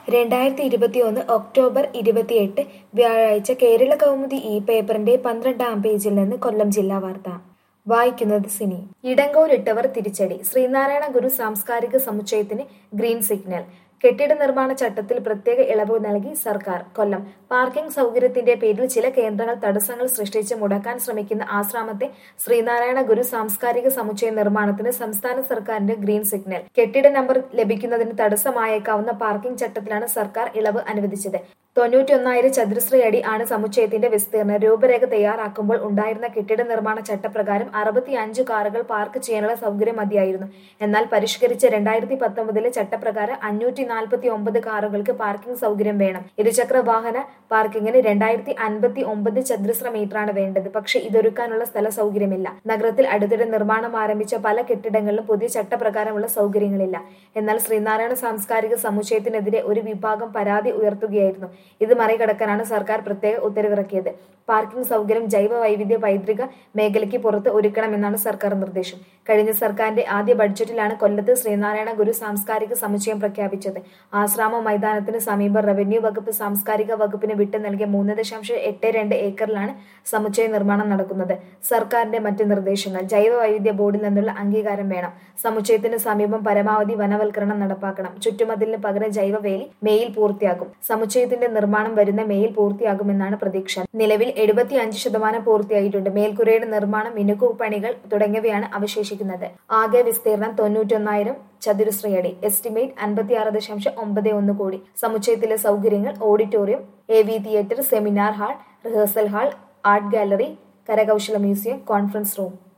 രണ്ടായിരത്തി ഇരുപത്തിയൊന്ന് ഒക്ടോബർ ഇരുപത്തിയെട്ട് വ്യാഴാഴ്ച കേരള കൗമുദി ഈ പേപ്പറിന്റെ പന്ത്രണ്ടാം പേജിൽ നിന്ന് കൊല്ലം ജില്ലാ വാർത്ത വായിക്കുന്നത് സിനി ഇടങ്കോലിട്ടവർ തിരിച്ചടി ശ്രീനാരായണ ഗുരു സാംസ്കാരിക സമുച്ചയത്തിന് ഗ്രീൻ സിഗ്നൽ കെട്ടിട നിർമ്മാണ ചട്ടത്തിൽ പ്രത്യേക ഇളവ് നൽകി സർക്കാർ കൊല്ലം പാർക്കിംഗ് സൗകര്യത്തിന്റെ പേരിൽ ചില കേന്ദ്രങ്ങൾ തടസ്സങ്ങൾ സൃഷ്ടിച്ച് മുടക്കാൻ ശ്രമിക്കുന്ന ആശ്രാമത്തെ ശ്രീനാരായണ ഗുരു സാംസ്കാരിക സമുച്ചയ നിർമ്മാണത്തിന് സംസ്ഥാന സർക്കാരിന്റെ ഗ്രീൻ സിഗ്നൽ കെട്ടിട നമ്പർ ലഭിക്കുന്നതിന് തടസ്സമായേക്കാവുന്ന പാർക്കിംഗ് ചട്ടത്തിലാണ് സർക്കാർ ഇളവ് അനുവദിച്ചത് തൊണ്ണൂറ്റൊന്നായിരം ചതുരശ്രയടി ആണ് സമുച്ചയത്തിന്റെ വിസ്തീർണം രൂപരേഖ തയ്യാറാക്കുമ്പോൾ ഉണ്ടായിരുന്ന കെട്ടിട നിർമ്മാണ ചട്ടപ്രകാരം അറുപത്തിയഞ്ച് കാറുകൾ പാർക്ക് ചെയ്യാനുള്ള സൗകര്യം മതിയായിരുന്നു എന്നാൽ പരിഷ്കരിച്ച രണ്ടായിരത്തി പത്തൊമ്പതിലെ ചട്ടപ്രകാരം അഞ്ഞൂറ്റി നാൽപ്പത്തി ഒമ്പത് കാറുകൾക്ക് പാർക്കിംഗ് സൗകര്യം വേണം ഇരുചക്ര വാഹന പാർക്കിങ്ങിന് രണ്ടായിരത്തി അൻപത്തി ഒമ്പത് ചതുരശ്ര മീറ്ററാണ് വേണ്ടത് പക്ഷെ ഇതൊരുക്കാനുള്ള സ്ഥല സൗകര്യമില്ല നഗരത്തിൽ അടുത്തിടെ നിർമ്മാണം ആരംഭിച്ച പല കെട്ടിടങ്ങളിലും പുതിയ ചട്ടപ്രകാരമുള്ള സൗകര്യങ്ങളില്ല എന്നാൽ ശ്രീനാരായണ സാംസ്കാരിക സമുച്ചയത്തിനെതിരെ ഒരു വിഭാഗം പരാതി ഉയർത്തുകയായിരുന്നു ഇത് മറികടക്കാനാണ് സർക്കാർ പ്രത്യേക ഉത്തരവിറക്കിയത് പാർക്കിംഗ് സൗകര്യം ജൈവ വൈവിധ്യ പൈതൃക മേഖലയ്ക്ക് പുറത്ത് ഒരുക്കണമെന്നാണ് സർക്കാർ നിർദ്ദേശം കഴിഞ്ഞ സർക്കാരിന്റെ ആദ്യ ബഡ്ജറ്റിലാണ് കൊല്ലത്ത് ശ്രീനാരായണ ഗുരു സാംസ്കാരിക സമുച്ചയം പ്രഖ്യാപിച്ചത് ആശ്രാമ മൈതാനത്തിന് സമീപം റവന്യൂ വകുപ്പ് സാംസ്കാരിക വകുപ്പിന് വിട്ടു നൽകിയ മൂന്ന് ദശാംശം എട്ട് രണ്ട് ഏക്കറിലാണ് സമുച്ചയ നിർമ്മാണം നടക്കുന്നത് സർക്കാരിന്റെ മറ്റ് നിർദ്ദേശങ്ങൾ ജൈവ വൈവിധ്യ ബോർഡിൽ നിന്നുള്ള അംഗീകാരം വേണം സമുച്ചയത്തിന് സമീപം പരമാവധി വനവൽക്കരണം നടപ്പാക്കണം ചുറ്റുമതിലിന് പകരം ജൈവവേലി മേയിൽ പൂർത്തിയാകും സമുച്ചയത്തിന്റെ നിർമ്മാണം വരുന്ന മേയിൽ പൂർത്തിയാകുമെന്നാണ് പ്രതീക്ഷ നിലവിൽ എഴുപത്തി അഞ്ച് ശതമാനം പൂർത്തിയായിട്ടുണ്ട് മേൽക്കുരയുടെ നിർമ്മാണം മിനുക്കു പണികൾ തുടങ്ങിയവയാണ് അവശേഷിക്കുന്നത് ആകെ വിസ്തീർണം തൊണ്ണൂറ്റൊന്നായിരം ചതുരശ്രയടി എസ്റ്റിമേറ്റ് അൻപത്തിയാറ് ദശാംശം ഒമ്പത് ഒന്ന് കോടി സമുച്ചയത്തിലെ സൗകര്യങ്ങൾ auditorium A V theatre seminar hall rehearsal hall art gallery കരകൗശല മ്യൂസിയം കോൺഫറൻസ് റൂം